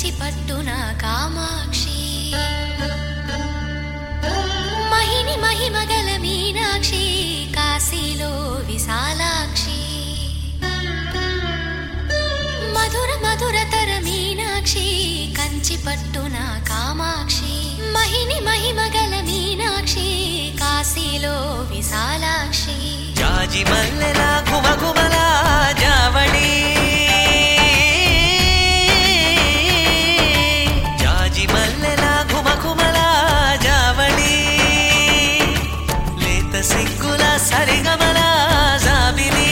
కంచి పట్టున కామాక్షి మహిని మహిమగల మీనాక్షి కాశీలో విశాలాక్షి మధుర మధురతర మీనాక్షి కంచి పట్టున కామాక్షి మహిని మహిమగల మీనాక్షి కాశీలో విశాలాక్షి జాజి మల్లెలా గుమగుమలా జావళి జాజి మల్లెలా గుమగుమలా జావళి లేత సిగ్గుల సరిగమల జాబిలి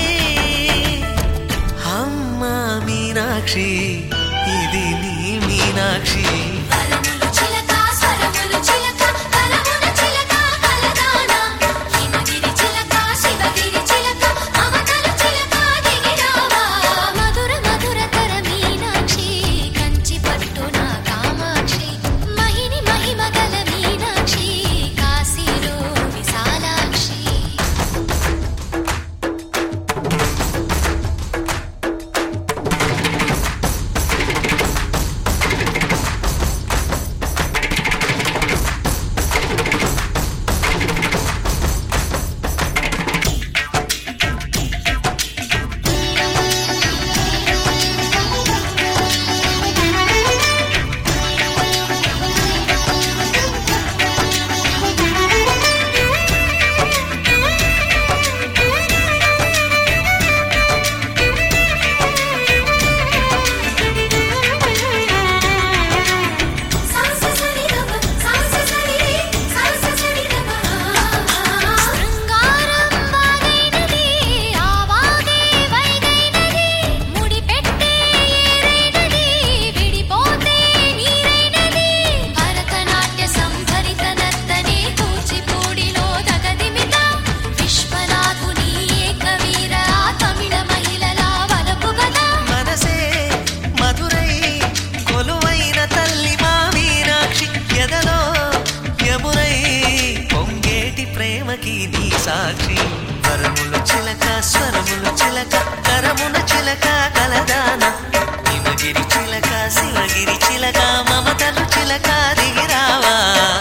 అమ్మ మీనాక్షి ఇది నీ మీనాక్షి వరములు చిలక స్వరములు చిలక కలమున చిలక కలదాన హిమగిరి చిలక శివగిరి చిలక అవతలు చిలక దిగిరావా మధుర మధురతర మీనాక్షి కంచి పట్టున కామాక్షి మహిని మహిమగల మీనాక్షి కాశీలో విశాలాక్షి శృంగారం వాగైనది ఆవాగే వైగైనది ముడి పెట్టే ఏరైనది విడిపోతే నీరైనది భరతనాట్య సంభరిత నర్తనే కూచిపూడిలో దగదిమిత విశ్వనాథుని ఏకవీర తమిళ మహిళల వలపు గదా మనసే మధురై కొలువైన తల్లి మా మీనాక్షి ఎదలో యమునై పొంగేటి ప్రేమకి నీ సాక్షి వరములు చిలక స్వరములు చిలక కరమున చిలక కలదాన హిమగిరి చిలక శివగిరి చిలక మమతలు చిలక దిగిరావా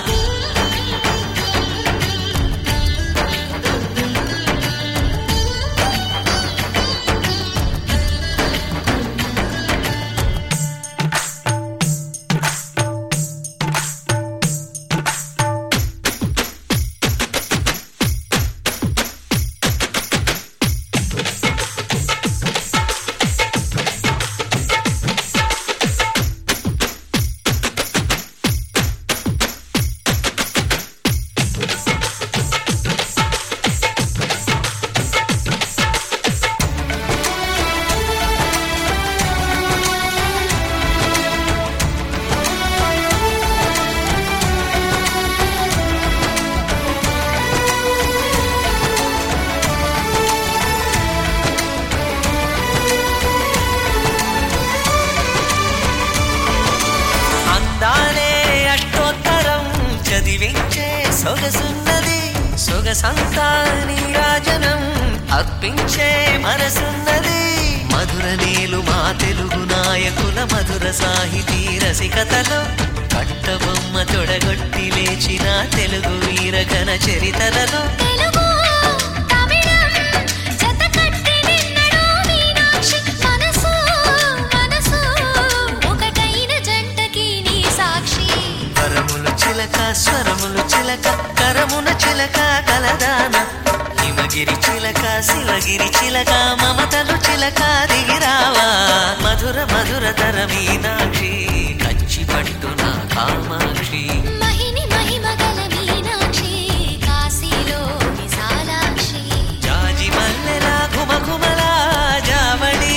అందాలే అష్టోత్తరం చదివించే సొగసున్నది సొగసంతా నీరాజనం అర్పించే మనసున్నది మధుర నీలు మా తెలుగు నాయకుల మధుర సాహితీ రసికతలో కట్టబొమ్మ తొడగొట్టి లేచిన తెలుగు వీరగణ చరితలలో తెలుగు తమిళం జతకట్టి నిన్నడు మీనాక్షి మనసు మనసు ఒకటైన జంటకి నీ సాక్షి వరములు చిలక స్వరములు చిలక కరమున చిలక కలదాన హిమగిరి చిలక శివగిరి చిలక మమతలు చిలక దిగిరావా మధుర మధుర తర మీనాక్షి కంచి పట్టున కామాక్షి మహిని మహిమగల మీనాక్షి కాశీలో విశాలాక్షి జాజి మల్లెలా ఘుమఘుమలా జావళి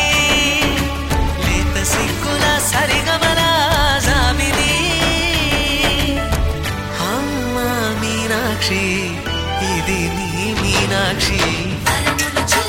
లేత సిగ్గుల సరిగమల జాబిలి అమ్మ మీనాక్షి ఇది నీ మీనాక్షి వరములు చిలక